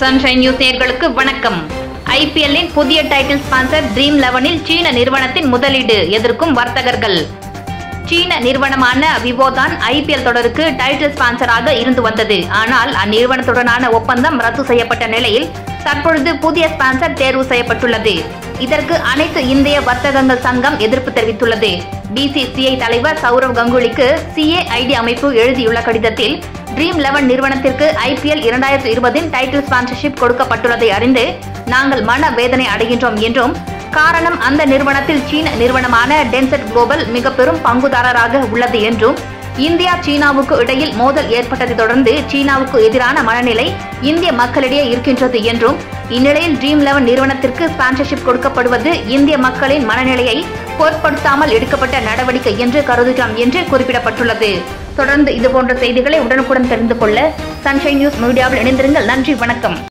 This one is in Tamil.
சன்ஷைன் நியூஸ் நேயர்களுக்கு வணக்கம் ஐபிஎல்லின் புதிய டைட்டில் ஸ்பான்சர் ட்ரீம் லெவனில் சீன நிறுவனத்தின் முதலீடு எதிர்க்கும் வர்த்தகர்கள் சீன நிறுவனமான விவோ தான் ஐபிஎல் தொடருக்கு டைட்டில் ஸ்பான்சராக இருந்து வந்தது ஆனால் அந்நிறுவனத்துடனான ஒப்பந்தம் ரத்து செய்யப்பட்ட நிலையில் தற்பொழுது புதிய ஸ்பான்சர் தேர்வு செய்யப்பட்டுள்ளது இதற்கு அனைத்து இந்திய வர்த்தகங்கள் சங்கம் எதிர்ப்பு தெரிவித்துள்ளது பிசிசிஐ தலைவர் சௌரவ் கங்குலிக்கு சிஏஐடி அமைப்பு எழுதியுள்ள கடிதத்தில் ட்ரீம் லெவன் நிறுவனத்திற்கு ஐபிஎல் இரண்டாயிரத்து இருபதின் டைட்டில் ஸ்பான்சர்ஷிப் கொடுக்கப்பட்டுள்ளதை அறிந்து நாங்கள் மன வேதனை அடைகின்றோம் என்றும் காரணம் அந்த நிறுவனத்தில் சீன நிறுவனமான டென்செட் குளோபல் மிக பெரும் பங்குதாரராக உள்ளது என்றும் இந்தியா சீனாவுக்கு இடையில் மோதல் ஏற்பட்டதை தொடர்ந்து சீனாவுக்கு எதிரான மனநிலை இந்திய மக்களிடையே இருக்கின்றது என்றும் இந்நிலையில் ட்ரீம் லெவன் நிறுவனத்திற்கு ஸ்பான்சர்ஷிப் கொடுக்கப்படுவது இந்திய மக்களின் மனநிலையை பொருட்படுத்தாமல் எடுக்கப்பட்ட நடவடிக்கை என்று கருதுகிறோம் என்று குறிப்பிடப்பட்டுள்ளது தொடர்ந்து இதுபோன்ற செய்திகளை உடனுக்குடன் தெரிந்து கொள்ள சன்ஷைன் நியூஸ் மீடியாவில் இணைந்திருங்கள் நன்றி வணக்கம்